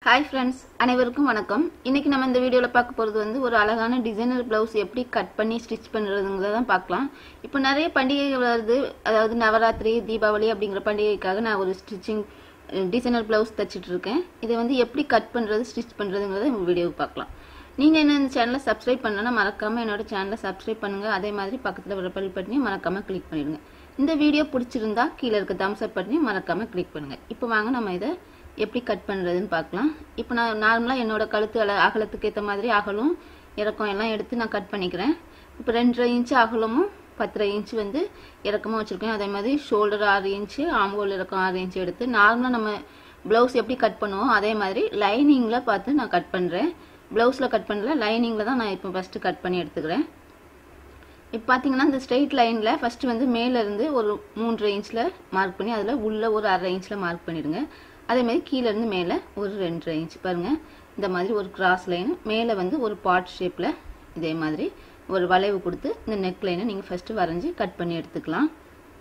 hi friends அனைவருக்கும் வணக்கம் இன்னைக்கு நம்ம இந்த வீடியோவில் பார்க்க போகிறது வந்து ஒரு அழகான டிசைனர் ப்ளவுஸ் எப்படி கட் பண்ணி ஸ்டிச் பண்ணுறதுங்கிறத தான் பார்க்கலாம் இப்போ நிறைய பண்டிகைகள் வருது அதாவது நவராத்திரி தீபாவளி அப்படிங்கிற பண்டிகைக்காக நான் ஒரு ஸ்டிச்சிங் டிசைனர் ப்ளவுஸ் தச்சுட்டு இருக்கேன் இதை வந்து எப்படி கட் பண்ணுறது ஸ்டிச் பண்ணுறதுங்கிறத இந்த வீடியோவுக்கு பார்க்கலாம் நீங்கள் என்ன இந்த சேனலை சப்ஸ்கிரைப் பண்ணலன்னா மறக்காமல் என்னோட சேனலை சப்ஸ்கிரைப் பண்ணுங்கள் அதே மாதிரி பக்கத்தில் வர பெல் பட்டனையும் மறக்காமல் கிளிக் பண்ணிடுங்க இந்த வீடியோ பிடிச்சிருந்தா கீழே இருக்க தம்ஸ் அப் பட்டனையும் மறக்காமல் கிளிக் பண்ணுங்கள் இப்போ வாங்க நம்ம இதை எப்படி கட் பண்ணுறதுன்னு பார்க்கலாம் இப்போ நான் நார்மலாக என்னோட கழுத்து அல அகலத்துக்கு ஏற்ற மாதிரி அகலும் இறக்கம் எல்லாம் எடுத்து நான் கட் பண்ணிக்கிறேன் இப்போ ரெண்டரை இன்ச்சு அகலமும் பத்தரை இன்ச்சு வந்து இறக்கமாக வச்சுருக்கேன் அதே மாதிரி ஷோல்டர் ஆறு இன்ச்சு ஆம்போல் இறக்கம் ஆறு இன்ச்சு எடுத்து நார்மலாக நம்ம ப்ளவுஸ் எப்படி கட் பண்ணுவோம் அதே மாதிரி லைனிங்கில் பார்த்து நான் கட் பண்ணுறேன் ப்ளவுஸில் கட் பண்ணல லைனிங்கில் தான் நான் இப்போ ஃபஸ்ட்டு கட் பண்ணி எடுத்துக்கிறேன் இப்போ பார்த்தீங்கன்னா இந்த ஸ்ட்ரெயிட் லைனில் ஃபஸ்ட்டு வந்து மேலேருந்து ஒரு மூன்றரை இன்ச்சில் மார்க் பண்ணி அதில் உள்ளே ஒரு அரை இன்ச்சில் மார்க் பண்ணிடுங்க அதேமாதிரி கீழேருந்து மேலே ஒரு ரெண்டரை இன்ச் பாருங்கள் இந்த மாதிரி ஒரு கிராஸ் லைன் மேலே வந்து ஒரு பாட் ஷேப்பில் இதே மாதிரி ஒரு வளைவு கொடுத்து இந்த நெக் லைனை நீங்கள் ஃபஸ்ட்டு வரைஞ்சி கட் பண்ணி எடுத்துக்கலாம்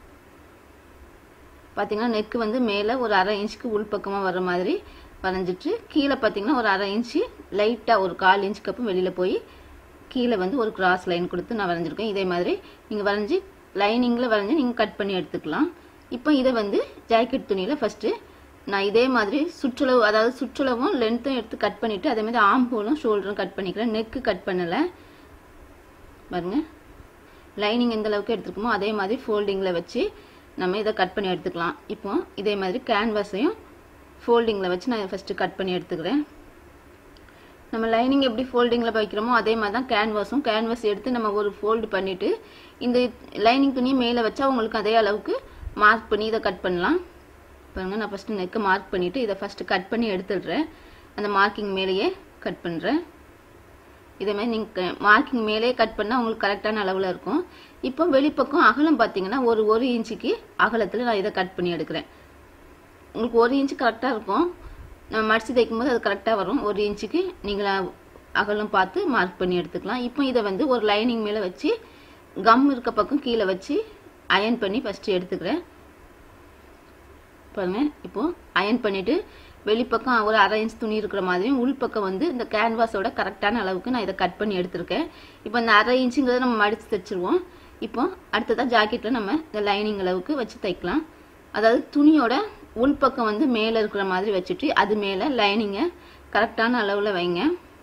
பார்த்தீங்கன்னா நெக்கு வந்து மேலே ஒரு அரை இன்ச்சுக்கு உள்பக்கமாக வர மாதிரி வரைஞ்சிட்டு கீழே பார்த்தீங்கன்னா ஒரு அரை இன்ச்சு லைட்டாக ஒரு கால் இன்ச் கப்பும் வெளியில் போய் கீழே வந்து ஒரு கிராஸ் லைன் கொடுத்து நான் வரைஞ்சிருக்கேன் இதே மாதிரி நீங்கள் வரைஞ்சி லைனிங்கில் வரைஞ்சி நீங்கள் கட் பண்ணி எடுத்துக்கலாம் இப்போ இதை வந்து ஜாக்கெட் துணியில் ஃபஸ்ட்டு நான் இதே மாதிரி சுற்றளவு அதாவது சுற்றளவும் லென்த்தும் எடுத்து கட் பண்ணிவிட்டு அதே மாதிரி ஆம் ஹோலும் ஷோல்டரும் கட் பண்ணிக்கிறேன் நெக்கு கட் பண்ணலை பாருங்க லைனிங் எந்த அளவுக்கு எடுத்துருக்கோமோ அதே மாதிரி ஃபோல்டிங்கில் வச்சு நம்ம இதை கட் பண்ணி எடுத்துக்கலாம் இப்போ இதே மாதிரி கேன்வாஸையும் ஃபோல்டிங்கில் வச்சு நான் ஃபஸ்ட்டு கட் பண்ணி எடுத்துக்கிறேன் நம்ம லைனிங் எப்படி ஃபோல்டிங்கில் வைக்கிறோமோ அதே மாதிரி தான் கேன்வாஸும் கேன்வாஸ் எடுத்து நம்ம ஒரு ஃபோல்டு பண்ணிவிட்டு இந்த லைனிங் துணியை மேலே வச்சா உங்களுக்கு அதே அளவுக்கு மார்க் பண்ணி இதை கட் பண்ணலாம் பாருங்கள் நான் ஃபஸ்ட்டு நெக்கு மார்க் பண்ணிவிட்டு இதை ஃபஸ்ட்டு கட் பண்ணி எடுத்துடுறேன் அந்த மார்க்கிங் மேலேயே கட் பண்ணுறேன் இதே மாதிரி நீங்கள் மார்க்கிங் மேலே கட் பண்ணால் உங்களுக்கு கரெக்டான அளவில் இருக்கும் இப்போ வெளிப்பக்கம் அகலம் பார்த்தீங்கன்னா ஒரு ஒரு இன்ச்சுக்கு அகலத்தில் நான் இதை கட் பண்ணி எடுக்கிறேன் உங்களுக்கு ஒரு இன்ச்சு கரெக்டாக இருக்கும் நம்ம மடித்து தைக்கும் போது அது கரெக்டாக வரும் ஒரு இன்ச்சுக்கு நீங்கள் அகலம் பார்த்து மார்க் பண்ணி எடுத்துக்கலாம் இப்போ இதை வந்து ஒரு லைனிங் மேலே வச்சு கம் இருக்க பக்கம் கீழே வச்சு அயன் பண்ணி ஃபஸ்ட்டு எடுத்துக்கிறேன் பாருங்க இப்போ அயன் பண்ணிவிட்டு வெளிப்பக்கம் ஒரு அரை இன்ச் துணி இருக்கிற மாதிரியும் உள்பக்கம் வந்து இந்த கேன்வாஸோட கரெக்டான அளவுக்கு நான் இதை கட் பண்ணி எடுத்திருக்கேன் இப்போ இந்த அரை இன்ச்சுங்கிறத நம்ம மடித்து தைச்சிருவோம் இப்போ அடுத்ததாக ஜாக்கெட்டில் நம்ம இந்த லைனிங் அளவுக்கு வச்சு தைக்கலாம் அதாவது துணியோட உள்பக்கம் வந்து மேலே இருக்கிற மாதிரி வச்சுட்டு அது மேலே லைனிங்கை கரெக்டான அளவில் வைங்க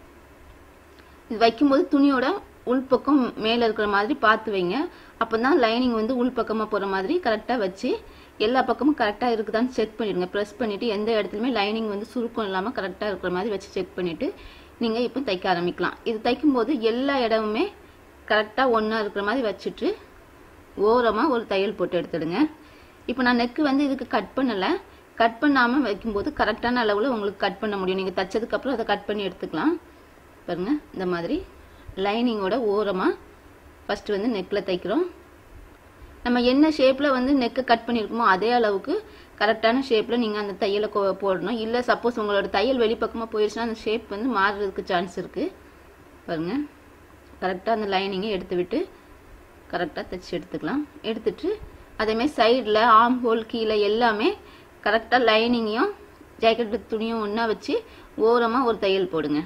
இது வைக்கும்போது துணியோட உள்பக்கம் மேலே இருக்கிற மாதிரி பார்த்து வைங்க அப்போ தான் லைனிங் வந்து உள்பக்கமாக போகிற மாதிரி கரெக்டாக வச்சு எல்லா பக்கமும் கரெக்டாக இருக்குதான்னு செக் பண்ணிடுங்க ப்ரெஸ் பண்ணிவிட்டு எந்த இடத்துலையுமே லைனிங் வந்து சுருக்கம் இல்லாமல் கரெக்டாக இருக்கிற மாதிரி வச்சு செக் பண்ணிவிட்டு நீங்கள் இப்போ தைக்க ஆரம்பிக்கலாம் இது தைக்கும்போது எல்லா இடமுமே கரெக்டாக ஒன்றா இருக்கிற மாதிரி வச்சுட்டு ஓரமாக ஒரு தையல் போட்டு எடுத்துடுங்க இப்போ நான் நெக்கு வந்து இதுக்கு கட் பண்ணலை கட் பண்ணாமல் வைக்கும்போது கரெக்டான அளவில் உங்களுக்கு கட் பண்ண முடியும் நீங்கள் தைச்சதுக்கப்புறம் அதை கட் பண்ணி எடுத்துக்கலாம் பாருங்கள் இந்த மாதிரி லைனிங்கோட ஓரமாக ஃபஸ்ட்டு வந்து நெக்கில் தைக்கிறோம் நம்ம என்ன ஷேப்பில் வந்து நெக்கை கட் பண்ணியிருக்கோமோ அதே அளவுக்கு கரெக்டான ஷேப்பில் நீங்கள் அந்த தையலை போடணும் இல்லை சப்போஸ் உங்களோட தையல் வெளிப்பக்கமாக போயிடுச்சுன்னா அந்த ஷேப் வந்து மாறுறதுக்கு சான்ஸ் இருக்குது பாருங்கள் கரெக்டாக அந்த லைனிங்கை எடுத்து விட்டு கரெக்டாக தைச்சி எடுத்துக்கலாம் எடுத்துட்டு அதேமாதிரி சைடில் ஆம் ஹோல் கீழே எல்லாமே கரெக்டாக லைனிங்கையும் ஜாக்கெட் துணியும் ஒன்றா வச்சு ஓரமாக ஒரு தையல் போடுங்க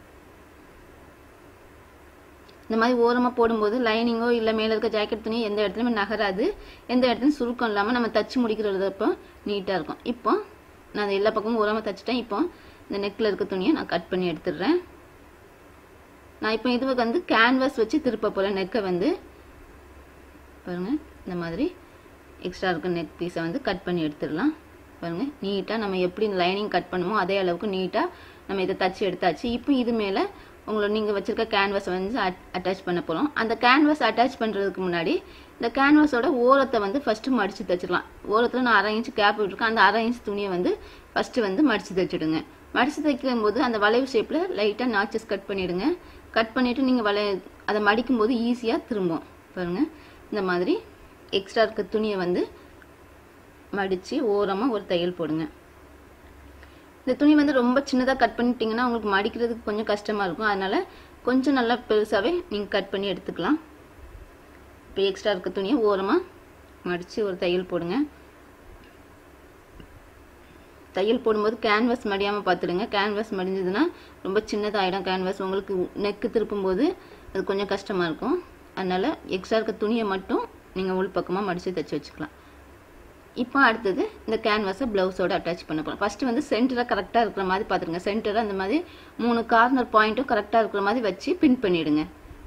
இந்த மாதிரி ஓரமாக போடும்போது லைனிங்கோ இல்லை மேலே இருக்க ஜாக்கெட் துணியோ எந்த இடத்துலையுமே நகராது எந்த இடத்துலையும் சுருக்கம் இல்லாமல் நம்ம தச்சு முடிக்கிறது அப்போ நீட்டாக இருக்கும் இப்போ நான் அதை எல்லா பக்கமும் ஓரமாக தச்சுட்டேன் இப்போ இந்த நெக்கில் இருக்க துணியை நான் கட் பண்ணி எடுத்துடுறேன் நான் இப்போ இதுவுக்கு வந்து கேன்வாஸ் வச்சு திருப்ப போகிறேன் நெக்கை வந்து பாருங்கள் இந்த மாதிரி எக்ஸ்ட்ரா இருக்க நெக் பீஸை வந்து கட் பண்ணி எடுத்துடலாம் பாருங்கள் நீட்டாக நம்ம எப்படி லைனிங் கட் பண்ணுமோ அதே அளவுக்கு நீட்டாக நம்ம இதை தச்சு எடுத்தாச்சு இப்போ இது மேலே உங்களை நீங்கள் வச்சுருக்க கேன்வாஸை வந்து அட்டாச் பண்ண போகிறோம் அந்த கேன்வாஸ் அட்டாச் பண்ணுறதுக்கு முன்னாடி இந்த கேன்வாஸோட ஓரத்தை வந்து ஃபஸ்ட்டு மடித்து தைச்சிடலாம் ஓரத்தில் நான் அரை இன்ச் கேப் விட்டுருக்கேன் அந்த அரை இன்ச் துணியை வந்து ஃபஸ்ட்டு வந்து மடித்து தைச்சிடுங்க மடித்து தைக்கும் போது அந்த வளைவு ஷேப்பில் லைட்டாக நாச்சஸ் கட் பண்ணிவிடுங்க கட் பண்ணிவிட்டு நீங்கள் வளை அதை மடிக்கும் போது ஈஸியாக திரும்பும் பாருங்கள் இந்த மாதிரி எக்ஸ்ட்ரா இருக்க துணியை வந்து மடித்து ஓரமாக ஒரு தையல் போடுங்க இந்த துணி வந்து ரொம்ப சின்னதாக கட் பண்ணிட்டீங்கன்னா உங்களுக்கு மடிக்கிறதுக்கு கொஞ்சம் கஷ்டமாக இருக்கும் அதனால் கொஞ்சம் நல்லா பெருசாகவே நீங்கள் கட் பண்ணி எடுத்துக்கலாம் இப்போ எக்ஸ்ட்ரா இருக்க துணியை ஓரமாக மடித்து ஒரு தையல் போடுங்க தையல் போடும்போது கேன்வாஸ் மடியாமல் பார்த்துடுங்க கேன்வாஸ் மடிஞ்சதுன்னா ரொம்ப சின்னதாகிடும் கேன்வாஸ் உங்களுக்கு நெக்கு திருப்பும்போது அது கொஞ்சம் கஷ்டமாக இருக்கும் அதனால் எக்ஸ்ட்ரா இருக்க துணியை மட்டும் நீங்கள் உள் பக்கமாக மடித்து தைச்சி வச்சுக்கலாம் இப்போ அடுத்தது இந்த கேன்வாஸை ப்ளவுஸோட அட்டாச் பண்ண போகிறோம் ஃபஸ்ட்டு வந்து சென்டராக கரெக்டாக இருக்கிற மாதிரி பார்த்துருங்க சென்டராக அந்த மாதிரி மூணு கார்னர் பாயிண்ட்டும் கரெக்டாக இருக்கிற மாதிரி வச்சு பின் பண்ணிவிடுங்க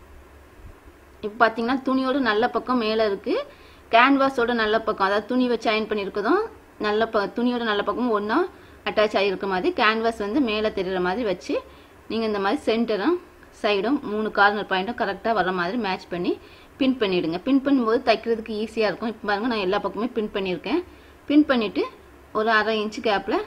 இப்போ பார்த்தீங்கன்னா துணியோட நல்ல பக்கம் மேலே இருக்குது கேன்வாஸோட நல்ல பக்கம் அதாவது துணி வச்சு அயன் பண்ணியிருக்கதும் நல்ல ப துணியோட நல்ல பக்கமும் ஒன்றா அட்டாச் ஆகிருக்க மாதிரி கேன்வாஸ் வந்து மேலே தெரிகிற மாதிரி வச்சு நீங்கள் இந்த மாதிரி சென்டரும் சைடும் மூணு கார்னர் பாயிண்ட்டும் கரெக்டாக வர மாதிரி மேட்ச் பண்ணி பின் பண்ணிவிடுங்க பின் பண்ணும்போது தைக்கிறதுக்கு ஈஸியாக இருக்கும் இப்போ பாருங்கள் நான் எல்லா பக்கமே பின் பண்ணியிருக்கேன் பின் பண்ணிவிட்டு ஒரு அரை இன்ச்சு கேப்பில்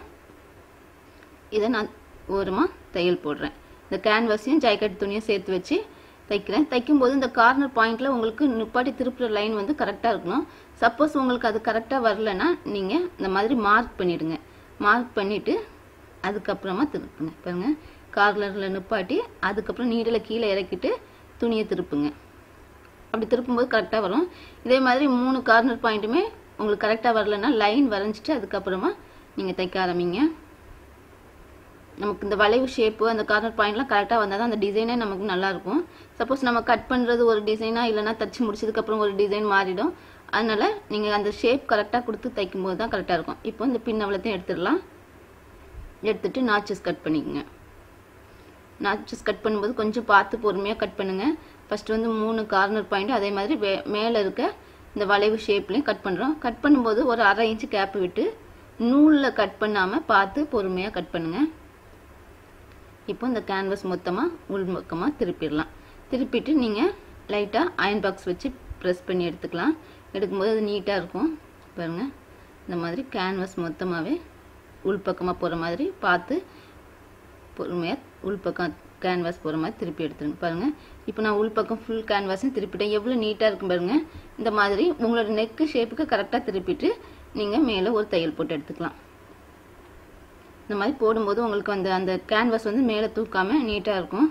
இதை நான் ஓரமாக தையல் போடுறேன் இந்த கேன்வாஸையும் ஜாக்கெட் துணியும் சேர்த்து வச்சு தைக்கிறேன் தைக்கும்போது இந்த கார்னர் பாயிண்டில் உங்களுக்கு நிப்பாட்டி திருப்புற லைன் வந்து கரெக்டாக இருக்கணும் சப்போஸ் உங்களுக்கு அது கரெக்டாக வரலன்னா நீங்கள் இந்த மாதிரி மார்க் பண்ணிவிடுங்க மார்க் பண்ணிவிட்டு அதுக்கப்புறமா திருப்புங்க பாருங்கள் கார்னரில் நிப்பாட்டி அதுக்கப்புறம் நீடில் கீழே இறக்கிட்டு துணியை திருப்புங்க அப்படி திருப்பும்போது கரெக்டாக வரும் இதே மாதிரி மூணு கார்னர் பாயிண்ட்டுமே உங்களுக்கு கரெக்டாக வரலன்னா லைன் வரைஞ்சிட்டு அதுக்கப்புறமா நீங்கள் தைக்க ஆரம்பிங்க நமக்கு இந்த வளைவு ஷேப்பு அந்த கார்னர் பாயிண்ட்லாம் கரெக்டாக வந்தால் தான் அந்த டிசைனே நமக்கு நல்லாயிருக்கும் சப்போஸ் நம்ம கட் பண்ணுறது ஒரு டிசைனாக இல்லைனா தச்சு முடிச்சதுக்கப்புறம் ஒரு டிசைன் மாறிடும் அதனால் நீங்கள் அந்த ஷேப் கரெக்டாக கொடுத்து தைக்கும்போது தான் கரெக்டாக இருக்கும் இப்போ இந்த பின் அவ்வளோத்தையும் எடுத்துடலாம் எடுத்துட்டு நாச்சஸ் கட் பண்ணிக்கோங்க நாச்சஸ் கட் பண்ணும்போது கொஞ்சம் பார்த்து பொறுமையாக கட் பண்ணுங்கள் ஃபஸ்ட்டு வந்து மூணு கார்னர் பாயிண்ட் அதே மாதிரி வே மேலே இருக்க இந்த வளைவு ஷேப்லேயும் கட் பண்ணுறோம் கட் பண்ணும்போது ஒரு அரை இன்ச்சு கேப் விட்டு நூலில் கட் பண்ணாமல் பார்த்து பொறுமையாக கட் பண்ணுங்கள் இப்போ இந்த கேன்வஸ் மொத்தமாக உள் பக்கமாக திருப்பிடலாம் திருப்பிட்டு நீங்கள் லைட்டாக அயன் பாக்ஸ் வச்சு ப்ரெஸ் பண்ணி எடுத்துக்கலாம் எடுக்கும்போது அது நீட்டாக இருக்கும் பாருங்கள் இந்த மாதிரி கேன்வஸ் மொத்தமாகவே உள்பக்கமாக போகிற மாதிரி பார்த்து பொறுமையாக உள்பக்கம் கேன்வாஸ் போகிற மாதிரி திருப்பி எடுத்துருங்க பாருங்கள் இப்போ நான் உள்பக்கம் ஃபுல் கேன்வாஸும் திருப்பிட்டேன் எவ்வளோ நீட்டாக இருக்கும் பாருங்கள் இந்த மாதிரி உங்களோட நெக்கு ஷேப்புக்கு கரெக்டாக திருப்பிட்டு நீங்கள் மேலே ஒரு தையல் போட்டு எடுத்துக்கலாம் இந்த மாதிரி போடும்போது உங்களுக்கு அந்த அந்த கேன்வாஸ் வந்து மேலே தூக்காமல் நீட்டாக இருக்கும்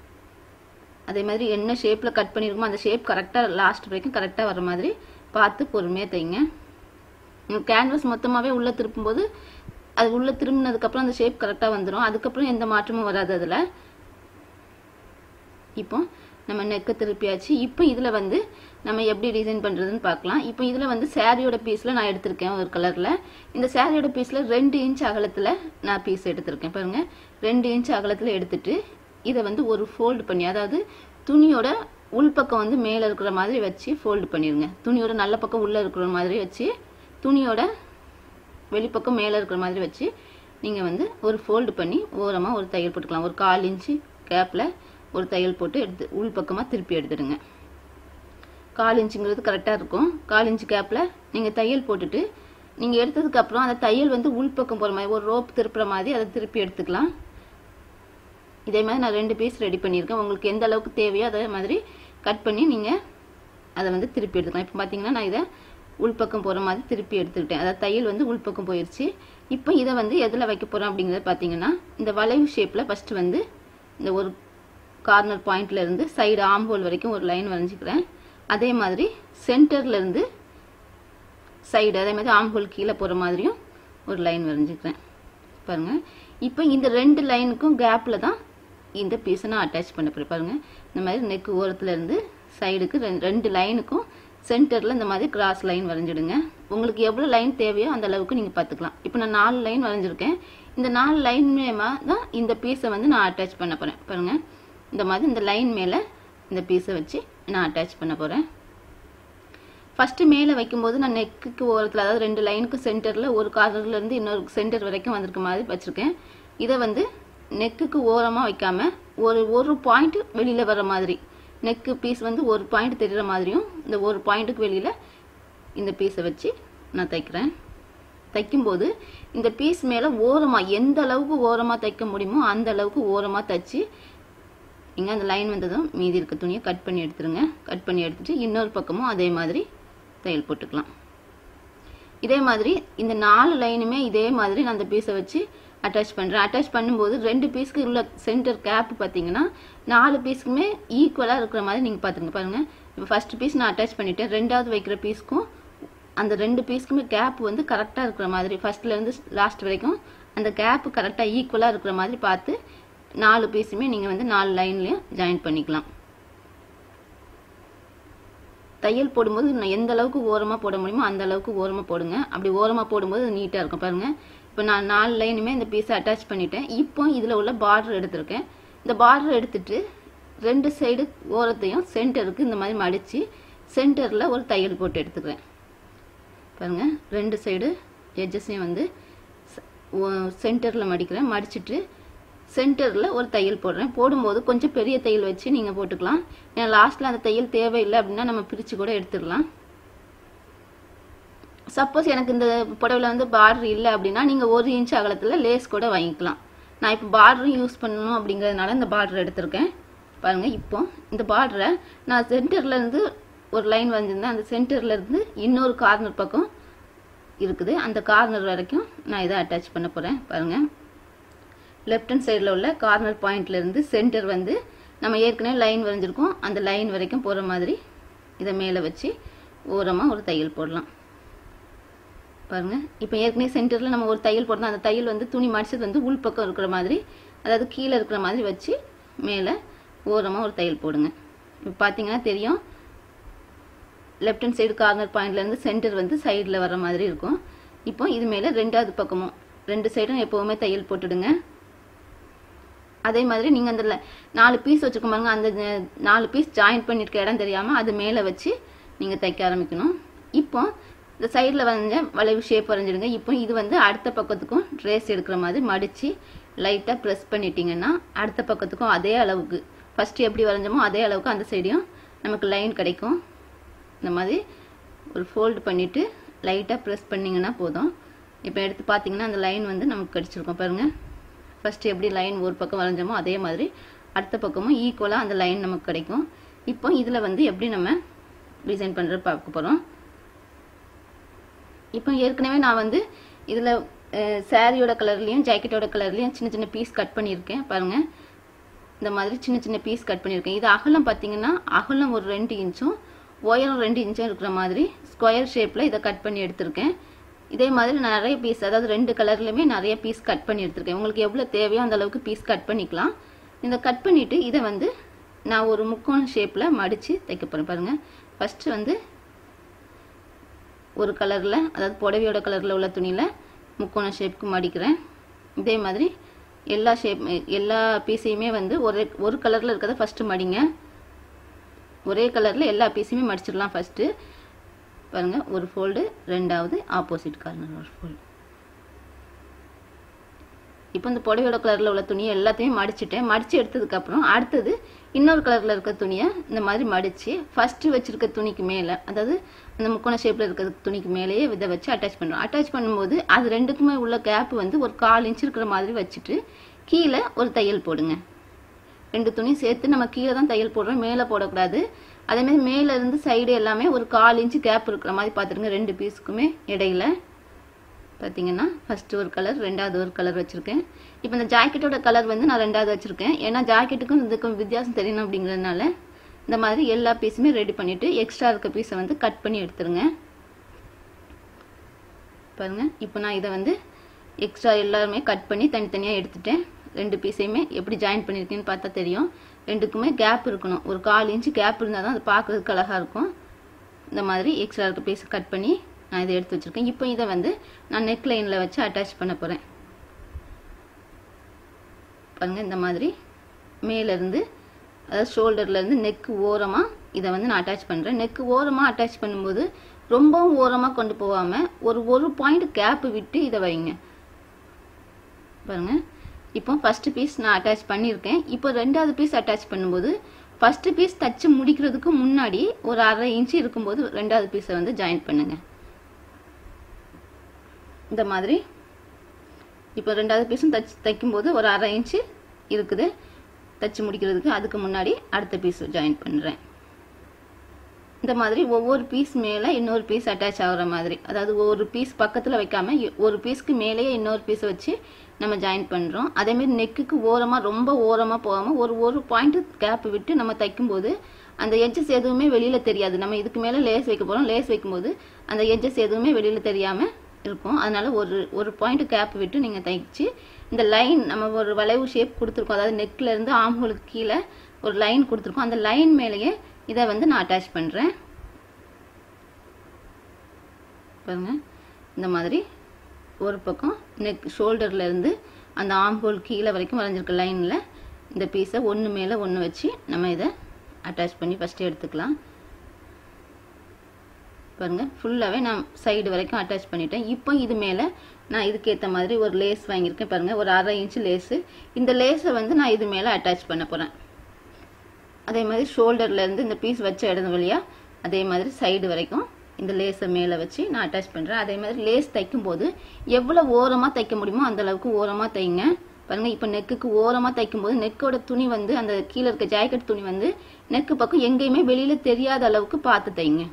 அதே மாதிரி என்ன ஷேப்பில் கட் பண்ணியிருக்கோமோ அந்த ஷேப் கரெக்டாக லாஸ்ட் வரைக்கும் கரெக்டாக வர மாதிரி பார்த்து பொறுமையாக தைங்க கேன்வாஸ் மொத்தமாகவே உள்ளே திருப்பும்போது அது உள்ளே திரும்பினதுக்கப்புறம் அந்த ஷேப் கரெக்டாக வந்துடும் அதுக்கப்புறம் எந்த மாற்றமும் வராது அதில் இப்போ நம்ம நெக்கை திருப்பியாச்சு இப்போ இதில் வந்து நம்ம எப்படி டிசைன் பண்ணுறதுன்னு பார்க்கலாம் இப்போ இதில் வந்து சாரியோட பீஸில் நான் எடுத்திருக்கேன் ஒரு கலரில் இந்த சாரியோட பீஸில் ரெண்டு இன்ச் அகலத்தில் நான் பீஸ் எடுத்திருக்கேன் பாருங்கள் ரெண்டு இன்ச் அகலத்தில் எடுத்துட்டு இதை வந்து ஒரு ஃபோல்டு பண்ணி அதாவது துணியோட உள்பக்கம் வந்து மேலே இருக்கிற மாதிரி வச்சு ஃபோல்டு பண்ணிடுங்க துணியோட நல்ல பக்கம் உள்ளே இருக்கிற மாதிரி வச்சு துணியோட வெளிப்பக்கம் மேலே இருக்கிற மாதிரி வச்சு நீங்கள் வந்து ஒரு ஃபோல்டு பண்ணி ஓரமாக ஒரு தையல் போட்டுக்கலாம் ஒரு கால் இன்ச்சு கேப்பில் ஒரு தையல் போட்டு எடுத்து உள் பக்கமாக திருப்பி எடுத்துடுங்க கால் இன்ச்சுங்கிறது கரெக்டாக இருக்கும் கால் இன்ச்சு கேப்பில் நீங்கள் தையல் போட்டுட்டு நீங்கள் எடுத்ததுக்கப்புறம் அந்த தையல் வந்து உள்பக்கம் போகிற மாதிரி ஒரு ரோப் திருப்புற மாதிரி அதை திருப்பி எடுத்துக்கலாம் இதே மாதிரி நான் ரெண்டு பீஸ் ரெடி பண்ணியிருக்கேன் உங்களுக்கு எந்த அளவுக்கு தேவையோ அதே மாதிரி கட் பண்ணி நீங்கள் அதை வந்து திருப்பி எடுத்துக்கலாம் இப்போ பார்த்தீங்கன்னா நான் இதை உள்பக்கம் போகிற மாதிரி திருப்பி எடுத்துக்கிட்டேன் அதாவது தையல் வந்து உள்பக்கம் போயிடுச்சு இப்போ இதை வந்து எதில் வைக்க போகிறோம் அப்படிங்கிறத பார்த்தீங்கன்னா இந்த வளைவு ஷேப்பில் ஃபஸ்ட்டு வந்து இந்த ஒரு கார்னர் பாயிண்ட்ல இருந்து சைடு ஆம்போல் வரைக்கும் ஒரு லைன் வரைஞ்சிக்கிறேன் அதே மாதிரி சென்டர்ல இருந்து சைடு அதே மாதிரி ஆம்போல் கீழே போகிற மாதிரியும் ஒரு லைன் வரைஞ்சிக்கிறேன் பாருங்க இப்போ இந்த ரெண்டு லைனுக்கும் கேப்பில் தான் இந்த பீஸை நான் அட்டாச் பண்ண போகிறேன் பாருங்க இந்த மாதிரி நெக் ஓரத்துல இருந்து சைடுக்கு ரெண்டு லைனுக்கும் சென்டரில் இந்த மாதிரி கிராஸ் லைன் வரைஞ்சிடுங்க உங்களுக்கு எவ்வளோ லைன் தேவையோ அந்த அளவுக்கு நீங்கள் பார்த்துக்கலாம் இப்போ நான் நாலு லைன் வரைஞ்சிருக்கேன் இந்த நாலு லைன் மூலமாக தான் இந்த பீஸை வந்து நான் அட்டாச் பண்ண போகிறேன் பாருங்கள் இந்த மாதிரி இந்த லைன் மேலே இந்த பீஸை வச்சு நான் அட்டாச் பண்ண போகிறேன் ஃபஸ்ட்டு மேலே வைக்கும்போது நான் நெக்குக்கு ஓரத்தில் அதாவது ரெண்டு லைனுக்கு சென்டரில் ஒரு கார்னர்லேருந்து இன்னொரு சென்டர் வரைக்கும் வந்திருக்க மாதிரி வச்சுருக்கேன் இதை வந்து நெக்குக்கு ஓரமாக வைக்காம ஒரு ஒரு பாயிண்ட் வெளியில் வர மாதிரி நெக்கு பீஸ் வந்து ஒரு பாயிண்ட் தெரிகிற மாதிரியும் இந்த ஒரு பாயிண்ட்டுக்கு வெளியில் இந்த பீஸை வச்சு நான் தைக்கிறேன் தைக்கும்போது இந்த பீஸ் மேலே ஓரமாக எந்த அளவுக்கு ஓரமாக தைக்க முடியுமோ அந்த அளவுக்கு ஓரமாக தைச்சி நீங்கள் அந்த லைன் வந்ததும் மீதி இருக்க துணியை கட் பண்ணி எடுத்துருங்க கட் பண்ணி எடுத்துட்டு இன்னொரு பக்கமும் அதே மாதிரி தையல் போட்டுக்கலாம் இதே மாதிரி இந்த நாலு லைனுமே இதே மாதிரி நான் அந்த பீஸை வச்சு அட்டாச் பண்ணுறேன் அட்டாச் பண்ணும்போது ரெண்டு பீஸ்க்கு உள்ள சென்டர் கேப் பார்த்தீங்கன்னா நாலு பீஸுக்குமே ஈக்குவலாக இருக்கிற மாதிரி நீங்கள் பார்த்துங்க பாருங்கள் இப்போ ஃபஸ்ட் பீஸ் நான் அட்டாச் பண்ணிட்டேன் ரெண்டாவது வைக்கிற பீஸ்க்கும் அந்த ரெண்டு பீஸ்க்குமே கேப் வந்து கரெக்டாக இருக்கிற மாதிரி ஃபர்ஸ்ட்லேருந்து லாஸ்ட் வரைக்கும் அந்த கேப்பு கரெக்டாக ஈக்குவலாக இருக்கிற மாதிரி பார்த்து நாலு பீஸுமே நீங்கள் வந்து நாலு லைன்லேயும் ஜாயின் பண்ணிக்கலாம் தையல் போடும்போது நான் எந்த அளவுக்கு ஓரமாக போட முடியுமோ அந்த அளவுக்கு ஓரமாக போடுங்க அப்படி ஓரமாக போடும்போது நீட்டாக இருக்கும் பாருங்கள் இப்போ நான் நாலு லைனுமே இந்த பீஸை அட்டாச் பண்ணிட்டேன் இப்போ இதில் உள்ள பார்டர் எடுத்திருக்கேன் இந்த பார்டர் எடுத்துட்டு ரெண்டு சைடு ஓரத்தையும் சென்டருக்கு இந்த மாதிரி மடித்து சென்டரில் ஒரு தையல் போட்டு எடுத்துக்கிறேன் பாருங்கள் ரெண்டு சைடு எட்ஜஸையும் வந்து சென்டரில் மடிக்கிறேன் மடிச்சிட்டு சென்டரில் ஒரு தையல் போடுறேன் போடும்போது கொஞ்சம் பெரிய தையல் வச்சு நீங்கள் போட்டுக்கலாம் ஏன்னா லாஸ்ட்டில் அந்த தையல் தேவையில்லை அப்படின்னா நம்ம பிரித்து கூட எடுத்துடலாம் சப்போஸ் எனக்கு இந்த புடவையில் வந்து பார்டர் இல்லை அப்படின்னா நீங்கள் ஒரு இன்ச் அகலத்தில் லேஸ் கூட வாங்கிக்கலாம் நான் இப்போ பார்டரும் யூஸ் பண்ணணும் அப்படிங்கிறதுனால இந்த பார்டர் எடுத்திருக்கேன் பாருங்கள் இப்போ இந்த பார்டரை நான் சென்டர்லேருந்து ஒரு லைன் வந்திருந்தேன் அந்த சென்டர்லேருந்து இன்னொரு கார்னர் பக்கம் இருக்குது அந்த கார்னர் வரைக்கும் நான் இதை அட்டாச் பண்ண போகிறேன் பாருங்கள் லெஃப்ட் ஹேண்ட் சைடில் உள்ள கார்னர் பாயிண்ட்லேருந்து சென்டர் வந்து நம்ம ஏற்கனவே லைன் வரைஞ்சிருக்கோம் அந்த லைன் வரைக்கும் போகிற மாதிரி இதை மேலே வச்சு ஓரமாக ஒரு தையல் போடலாம் பாருங்கள் இப்போ ஏற்கனவே சென்டரில் நம்ம ஒரு தையல் போடணும் அந்த தையல் வந்து துணி மடிச்சது வந்து உள்பக்கம் இருக்கிற மாதிரி அதாவது கீழே இருக்கிற மாதிரி வச்சு மேலே ஓரமாக ஒரு தையல் போடுங்க இப்போ பார்த்தீங்கன்னா தெரியும் லெஃப்ட் ஹேண்ட் சைடு கார்னர் பாயிண்ட்லேருந்து சென்டர் வந்து சைடில் வர மாதிரி இருக்கும் இப்போ இது மேலே ரெண்டாவது பக்கமும் ரெண்டு சைடும் எப்போவுமே தையல் போட்டுடுங்க அதே மாதிரி நீங்கள் அந்த நாலு பீஸ் வச்சுக்க பாருங்க அந்த நாலு பீஸ் ஜாயின் பண்ணியிருக்க இடம் தெரியாமல் அது மேலே வச்சு நீங்கள் தைக்க ஆரம்பிக்கணும் இப்போ இந்த சைடில் வரைஞ்ச வளைவு ஷேப் வரைஞ்சிடுங்க இப்போ இது வந்து அடுத்த பக்கத்துக்கும் ட்ரேஸ் எடுக்கிற மாதிரி மடித்து லைட்டாக ப்ரெஸ் பண்ணிட்டீங்கன்னா அடுத்த பக்கத்துக்கும் அதே அளவுக்கு ஃபஸ்ட்டு எப்படி வரைஞ்சோமோ அதே அளவுக்கு அந்த சைடையும் நமக்கு லைன் கிடைக்கும் இந்த மாதிரி ஒரு ஃபோல்டு பண்ணிவிட்டு லைட்டாக ப்ரெஸ் பண்ணிங்கன்னா போதும் இப்போ எடுத்து பார்த்தீங்கன்னா அந்த லைன் வந்து நமக்கு கிடச்சிருக்கும் பாருங்கள் ஃபஸ்ட்டு எப்படி லைன் ஒரு பக்கம் வரைஞ்சோமோ அதே மாதிரி அடுத்த பக்கமும் ஈக்குவலாக அந்த லைன் நமக்கு கிடைக்கும் இப்போ இதில் வந்து எப்படி நம்ம டிசைன் பண்ணுறது பார்க்க போகிறோம் இப்போ ஏற்கனவே நான் வந்து இதில் சாரியோட கலர்லேயும் ஜாக்கெட்டோட கலர்லேயும் சின்ன சின்ன பீஸ் கட் பண்ணியிருக்கேன் பாருங்கள் இந்த மாதிரி சின்ன சின்ன பீஸ் கட் பண்ணியிருக்கேன் இது அகலம் பார்த்தீங்கன்னா அகலம் ஒரு ரெண்டு இன்ச்சும் உயரம் ரெண்டு இன்ச்சும் இருக்கிற மாதிரி ஸ்கொயர் ஷேப்பில் இதை கட் பண்ணி எடுத்திருக்கேன் இதே மாதிரி நான் நிறைய பீஸ் அதாவது ரெண்டு கலர்லையுமே நிறைய பீஸ் கட் பண்ணி எடுத்திருக்கேன் உங்களுக்கு எவ்வளோ தேவையோ அந்த அளவுக்கு பீஸ் கட் பண்ணிக்கலாம் இந்த கட் பண்ணிவிட்டு இதை வந்து நான் ஒரு முக்கோண ஷேப்பில் மடித்து தைக்க போகிறேன் பாருங்கள் ஃபஸ்ட்டு வந்து ஒரு கலரில் அதாவது புடவையோட கலரில் உள்ள துணியில் முக்கோண ஷேப்புக்கு மடிக்கிறேன் இதே மாதிரி எல்லா ஷேப் எல்லா பீஸையுமே வந்து ஒரு ஒரு கலரில் இருக்கிறத ஃபஸ்ட்டு மடிங்க ஒரே கலரில் எல்லா பீஸையுமே மடிச்சிடலாம் ஃபஸ்ட்டு பாருங்கள் ஒரு ஃபோல்டு ரெண்டாவது ஆப்போசிட் கார்னர் ஒரு ஃபோல்டு இப்போ இந்த புடவையோட கலரில் உள்ள துணியை எல்லாத்தையும் மடிச்சிட்டேன் மடித்து எடுத்ததுக்கப்புறம் அடுத்தது இன்னொரு கலரில் இருக்க துணியை இந்த மாதிரி மடித்து ஃபஸ்ட்டு வச்சுருக்க துணிக்கு மேலே அதாவது அந்த முக்கோண ஷேப்பில் இருக்கிற துணிக்கு மேலேயே இதை வச்சு அட்டாச் பண்ணுறோம் அட்டாச் பண்ணும்போது அது ரெண்டுக்குமே உள்ள கேப் வந்து ஒரு கால் இன்ச் இருக்கிற மாதிரி வச்சுட்டு கீழே ஒரு தையல் போடுங்க ரெண்டு துணி சேர்த்து நம்ம கீழே தான் தையல் போடுறோம் மேலே போடக்கூடாது அதேமாதிரி மேலே இருந்து சைடு எல்லாமே ஒரு கால் இன்ச்சு கேப் இருக்கிற மாதிரி பார்த்துருங்க ரெண்டு பீஸுக்குமே இடையில பார்த்தீங்கன்னா ஃபஸ்ட்டு ஒரு கலர் ரெண்டாவது ஒரு கலர் வச்சுருக்கேன் இப்போ இந்த ஜாக்கெட்டோட கலர் வந்து நான் ரெண்டாவது வச்சுருக்கேன் ஏன்னா ஜாக்கெட்டுக்கும் இதுக்கும் வித்தியாசம் தெரியணும் அப்படிங்கிறதுனால இந்த மாதிரி எல்லா பீஸுமே ரெடி பண்ணிவிட்டு எக்ஸ்ட்ரா இருக்க பீஸை வந்து கட் பண்ணி எடுத்துருங்க பாருங்கள் இப்போ நான் இதை வந்து எக்ஸ்ட்ரா எல்லாருமே கட் பண்ணி தனித்தனியாக எடுத்துட்டேன் ரெண்டு பீஸையுமே எப்படி ஜாயின் பண்ணியிருக்கேன்னு பார்த்தா தெரியும் ரெண்டுக்குமே கேப் இருக்கணும் ஒரு கால் இன்ச்சு கேப் இருந்தால் தான் அது பார்க்குறதுக்கு அழகாக இருக்கும் இந்த மாதிரி எக்ஸ்ட்ரா இருக்க பீஸை கட் பண்ணி நான் இதை எடுத்து வச்சுருக்கேன் இப்போ இதை வந்து நான் நெக் லைனில் வச்சு அட்டாச் பண்ண போகிறேன் பாருங்கள் இந்த மாதிரி மேலேருந்து அதாவது ஷோல்டர்லேருந்து நெக்கு ஓரமாக இதை வந்து நான் அட்டாச் பண்ணுறேன் நெக்கு ஓரமாக அட்டாச் பண்ணும்போது ரொம்பவும் ஓரமாக கொண்டு போகாமல் ஒரு ஒரு பாயிண்ட் கேப்பு விட்டு இதை வைங்க பாருங்கள் இப்போ ஃபஸ்ட்டு பீஸ் நான் அட்டாச் பண்ணியிருக்கேன் இப்போ ரெண்டாவது பீஸ் அட்டாச் பண்ணும்போது ஃபஸ்ட்டு பீஸ் தச்சு முடிக்கிறதுக்கு முன்னாடி ஒரு அரை இன்ச்சு இருக்கும்போது ரெண்டாவது பீஸை வந்து ஜாயின் பண்ணுங்க இந்த மாதிரி இப்போ ரெண்டாவது பீஸும் தச்சு தைக்கும்போது ஒரு அரை இன்ச்சு இருக்குது தச்சு முடிக்கிறதுக்கு அதுக்கு முன்னாடி அடுத்த பீஸ் ஜாயின் பண்ணுறேன் இந்த மாதிரி ஒவ்வொரு பீஸ் மேலே இன்னொரு பீஸ் அட்டாச் ஆகுற மாதிரி அதாவது ஒரு பீஸ் பக்கத்தில் வைக்காம ஒரு பீஸ்க்கு மேலேயே இன்னொரு பீஸ் வச்சு நம்ம ஜாயின் பண்ணுறோம் அதேமாரி நெக்குக்கு ஓரமாக ரொம்ப ஓரமாக போகாமல் ஒரு ஒரு பாயிண்ட் கேப் விட்டு நம்ம தைக்கும்போது அந்த எட்ஜஸ் எதுவுமே வெளியில் தெரியாது நம்ம இதுக்கு மேலே லேஸ் வைக்க போகிறோம் லேஸ் வைக்கும்போது அந்த எட்ஜஸ் எதுவுமே வெளியில் தெரியாமல் இருக்கும் அதனால ஒரு ஒரு பாயிண்ட் கேப் விட்டு நீங்கள் தைச்சு இந்த லைன் நம்ம ஒரு வளைவு ஷேப் கொடுத்துருக்கோம் அதாவது நெக்ல இருந்து ஆம்ஹோலுக்கு கீழே ஒரு லைன் கொடுத்துருக்கோம் அந்த லைன் மேலேயே இதை வந்து நான் அட்டாச் பண்ணுறேன் பாருங்க இந்த மாதிரி ஒரு பக்கம் நெக் ஷோல்டர்ல இருந்து அந்த ஆம்ஹோல் கீழே வரைக்கும் வரைஞ்சிருக்க லைனில் இந்த பீஸை ஒன்று மேலே ஒன்று வச்சு நம்ம இதை அட்டாச் பண்ணி ஃபஸ்ட்டு எடுத்துக்கலாம் பாருங்க ஃபுல்லாகவே நான் சைடு வரைக்கும் அட்டாச் பண்ணிட்டேன் இப்போ இது மேலே நான் இதுக்கேற்ற மாதிரி ஒரு லேஸ் வாங்கியிருக்கேன் பாருங்க ஒரு அரை இன்ச்சு லேஸு இந்த லேஸை வந்து நான் இது மேலே அட்டாச் பண்ண போகிறேன் அதே மாதிரி ஷோல்டர்ல இருந்து இந்த பீஸ் வச்ச இடம் வழியா அதே மாதிரி சைடு வரைக்கும் இந்த லேஸை மேலே வச்சு நான் அட்டாச் பண்ணுறேன் அதே மாதிரி லேஸ் தைக்கும் போது எவ்வளோ ஓரமாக தைக்க முடியுமோ அந்த அளவுக்கு ஓரமாக தைங்க பாருங்க இப்போ நெக்குக்கு ஓரமாக தைக்கும் போது நெக்கோட துணி வந்து அந்த கீழே இருக்க ஜாக்கெட் துணி வந்து நெக்கு பக்கம் எங்கேயுமே வெளியில தெரியாத அளவுக்கு பார்த்து தைங்க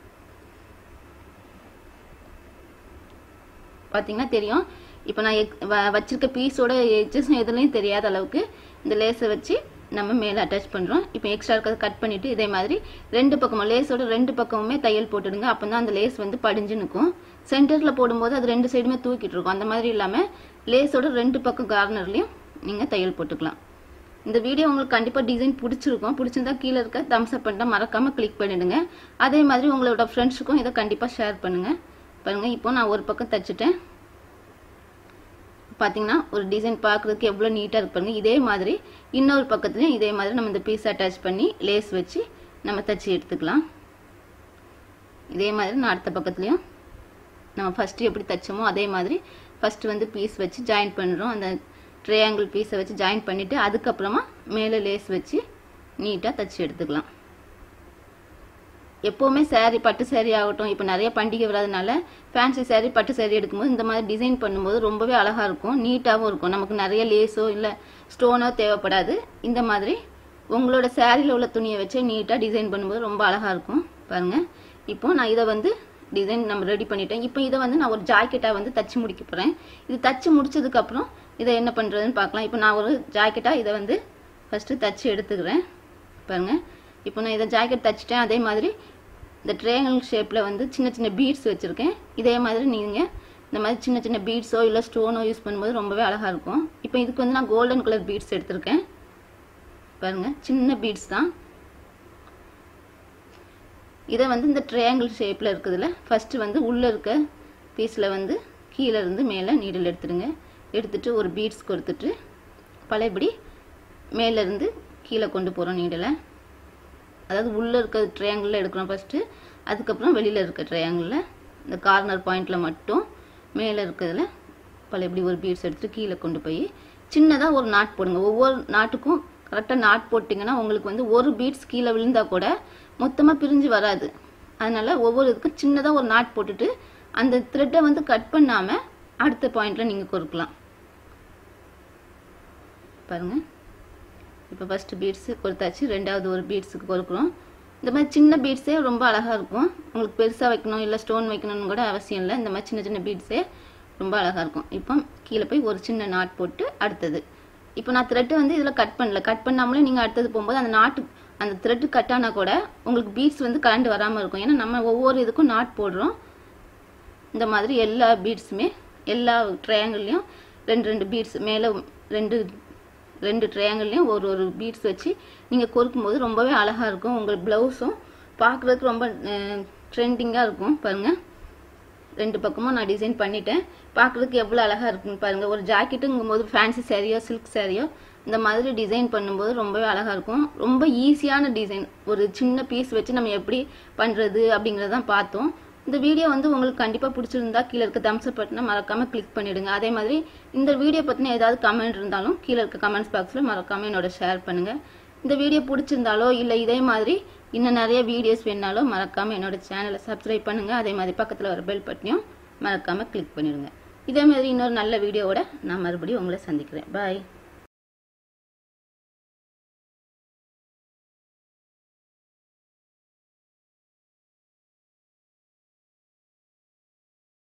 பார்த்தீங்கன்னா தெரியும் இப்போ நான் எக்- வ- வச்சிருக்க பீஸோட எட்ஜஸும் எதுலையும் தெரியாத அளவுக்கு இந்த லேஸை வச்சு நம்ம மேலே அட்டாச் பண்ணுறோம் இப்போ எக்ஸ்ட்ரா இருக்கிறத கட் பண்ணிட்டு இதே மாதிரி ரெண்டு பக்கமும் லேஸோட ரெண்டு பக்கமுமே தையல் போட்டுடுங்க அப்போ தான் அந்த லேஸ் வந்து படிஞ்சு நிற்கும் சென்டரில் போடும்போது அது ரெண்டு சைடுமே தூக்கிட்டு இருக்கும் அந்த மாதிரி இல்லாமல் லேஸோட ரெண்டு பக்கம் கார்னர்லையும் நீங்கள் தையல் போட்டுக்கலாம் இந்த வீடியோ உங்களுக்கு கண்டிப்பாக டிசைன் பிடிச்சிருக்கும் பிடிச்சிருந்தா கீழே இருக்க தம்ஸ் அப் பண்ணிட்டா மறக்காமல் கிளிக் பண்ணிடுங்க அதே மாதிரி உங்களோட ஃப்ரெண்ட்ஸுக்கும் இதை கண்டிப்பாக ஷேர் பண்ணுங்க பாருங்க இப்போ நான் ஒரு பக்கம் தச்சுட்டேன் பார்த்தீங்கன்னா ஒரு டிசைன் பார்க்குறதுக்கு எவ்வளோ நீட்டாக இருக்கு பாருங்க இதே மாதிரி இன்னொரு பக்கத்துலையும் இதே மாதிரி நம்ம இந்த பீஸ் அட்டாச் பண்ணி லேஸ் வச்சு நம்ம தச்சு எடுத்துக்கலாம் இதே மாதிரி நான் அடுத்த பக்கத்துலையும் நம்ம ஃபஸ்ட்டு எப்படி தைச்சோமோ அதே மாதிரி ஃபஸ்ட்டு வந்து பீஸ் வச்சு ஜாயின் பண்ணுறோம் அந்த ட்ரையாங்கிள் பீஸை வச்சு ஜாயின் பண்ணிவிட்டு அதுக்கப்புறமா மேலே லேஸ் வச்சு நீட்டாக தச்சு எடுத்துக்கலாம் எப்போவுமே saree பட்டு saree ஆகட்டும் இப்போ நிறைய பண்டிகை வராதனால ஃபேன்சி saree பட்டு saree எடுக்கும்போது இந்த மாதிரி டிசைன் பண்ணும்போது ரொம்பவே அழகாக இருக்கும் நீட்டாகவும் இருக்கும் நமக்கு நிறைய லேஸோ இல்லை ஸ்டோனோ தேவைப்படாது இந்த மாதிரி உங்களோட சாரியில் உள்ள துணியை வச்சு நீட்டாக டிசைன் பண்ணும்போது ரொம்ப அழகாக இருக்கும் பாருங்க இப்போ நான் இதை வந்து டிசைன் நம்ம ரெடி பண்ணிட்டேன் இப்போ இதை வந்து நான் ஒரு ஜாக்கெட்டாக வந்து தச்சு முடிக்க போகிறேன் இது தச்சு முடிச்சதுக்கப்புறம் இதை என்ன பண்ணுறதுன்னு பார்க்கலாம் இப்போ நான் ஒரு ஜாக்கெட்டாக இதை வந்து ஃபஸ்ட்டு தச்சு எடுத்துக்கிறேன் பாருங்க இப்போ நான் இதை ஜாக்கெட் தச்சுட்டேன் அதே மாதிரி இந்த ட்ரையாங்கிள் ஷேப்பில் வந்து சின்ன சின்ன பீட்ஸ் வச்சுருக்கேன் இதே மாதிரி நீங்கள் இந்த மாதிரி சின்ன சின்ன பீட்ஸோ இல்லை ஸ்டோனோ யூஸ் பண்ணும்போது ரொம்பவே அழகாக இருக்கும் இப்போ இதுக்கு வந்து நான் கோல்டன் கலர் பீட்ஸ் எடுத்திருக்கேன் பாருங்க சின்ன பீட்ஸ் தான் இதை வந்து இந்த ட்ரையாங்கிள் ஷேப்பில் இருக்குதுல ஃபஸ்ட்டு வந்து உள்ளே இருக்க பீஸில் வந்து கீழே இருந்து மேலே நீடில் எடுத்துடுங்க எடுத்துட்டு ஒரு பீட்ஸ் கொடுத்துட்டு பழையபடி மேலே இருந்து கீழே கொண்டு போகிறோம் நீடலை அதாவது உள்ளே இருக்க ட்ரையாங்கிளில் எடுக்கிறோம் ஃபஸ்ட்டு அதுக்கப்புறம் வெளியில் இருக்க ட்ரையாங்கிளில் இந்த கார்னர் பாயிண்டில் மட்டும் மேலே இருக்கிறதுல பழையபடி ஒரு பீட்ஸ் எடுத்துட்டு கீழே கொண்டு போய் சின்னதாக ஒரு நாட் போடுங்க ஒவ்வொரு நாட்டுக்கும் கரெக்டாக நாட் போட்டிங்கன்னா உங்களுக்கு வந்து ஒரு பீட்ஸ் கீழே விழுந்தா கூட மொத்தமாக பிரிஞ்சு வராது அதனால ஒவ்வொரு இதுக்கும் சின்னதாக ஒரு நாட் போட்டுட்டு அந்த த்ரெட்டை வந்து கட் பண்ணாமல் அடுத்த பாயிண்டில் நீங்கள் கொறுக்கலாம் பாருங்கள் இப்போ ஃபஸ்ட்டு பீட்ஸு கொடுத்தாச்சு ரெண்டாவது ஒரு பீட்ஸுக்கு கொடுக்குறோம் இந்த மாதிரி சின்ன பீட்ஸே ரொம்ப அழகாக இருக்கும் உங்களுக்கு பெருசாக வைக்கணும் இல்லை ஸ்டோன் வைக்கணும்னு கூட அவசியம் இல்லை இந்த மாதிரி சின்ன சின்ன பீட்ஸே ரொம்ப அழகாக இருக்கும் இப்போ கீழே போய் ஒரு சின்ன நாட் போட்டு அடுத்தது இப்போ நான் த்ரெட்டு வந்து இதில் கட் பண்ணல கட் பண்ணாமலே நீங்கள் அடுத்தது போகும்போது அந்த நாட்டு அந்த த்ரெட்டு கட் ஆனால் கூட உங்களுக்கு பீட்ஸ் வந்து கலண்டு வராமல் இருக்கும் ஏன்னா நம்ம ஒவ்வொரு இதுக்கும் நாட் போடுறோம் இந்த மாதிரி எல்லா பீட்ஸுமே எல்லா ட்ரையாங்கிள்லையும் ரெண்டு ரெண்டு பீட்ஸ் மேலே ரெண்டு ரெண்டு ட்ரையாங்கிள்லையும் ஒரு ஒரு பீட்ஸ் வச்சு நீங்கள் கொறுக்கும்போது ரொம்பவே அழகாக இருக்கும் உங்கள் ப்ளவுஸும் பார்க்குறதுக்கு ரொம்ப ட்ரெண்டிங்காக இருக்கும் பாருங்கள் ரெண்டு பக்கமும் நான் டிசைன் பண்ணிட்டேன் பார்க்குறதுக்கு எவ்வளோ அழகாக இருக்குன்னு பாருங்கள் ஒரு ஜாக்கெட்டுங்கும் போது ஃபேன்சி சாரியோ சில்க் சாரியோ இந்த மாதிரி டிசைன் பண்ணும்போது ரொம்பவே அழகாக இருக்கும் ரொம்ப ஈஸியான டிசைன் ஒரு சின்ன பீஸ் வச்சு நம்ம எப்படி பண்ணுறது அப்படிங்கிறதான் பார்த்தோம் இந்த வீடியோ வந்து உங்களுக்கு கண்டிப்பாக பிடிச்சிருந்தா கீழே இருக்க தம்ஸ் அப் பட்டனை மறக்காமல் கிளிக் பண்ணிடுங்க அதே மாதிரி இந்த வீடியோ பற்றின ஏதாவது கமெண்ட் இருந்தாலும் கீழே இருக்க கமெண்ட்ஸ் பாக்ஸில் மறக்காமல் என்னோட ஷேர் பண்ணுங்கள் இந்த வீடியோ பிடிச்சிருந்தாலோ இல்லை இதே மாதிரி இன்னும் நிறைய வீடியோஸ் வேணாலும் மறக்காமல் என்னோட சேனலை சப்ஸ்கிரைப் பண்ணுங்கள் அதே மாதிரி பக்கத்தில் வர பெல் பட்டனையும் மறக்காமல் கிளிக் பண்ணிடுங்க இதே மாதிரி இன்னொரு நல்ல வீடியோவோட நான் மறுபடியும் உங்களை சந்திக்கிறேன் பாய்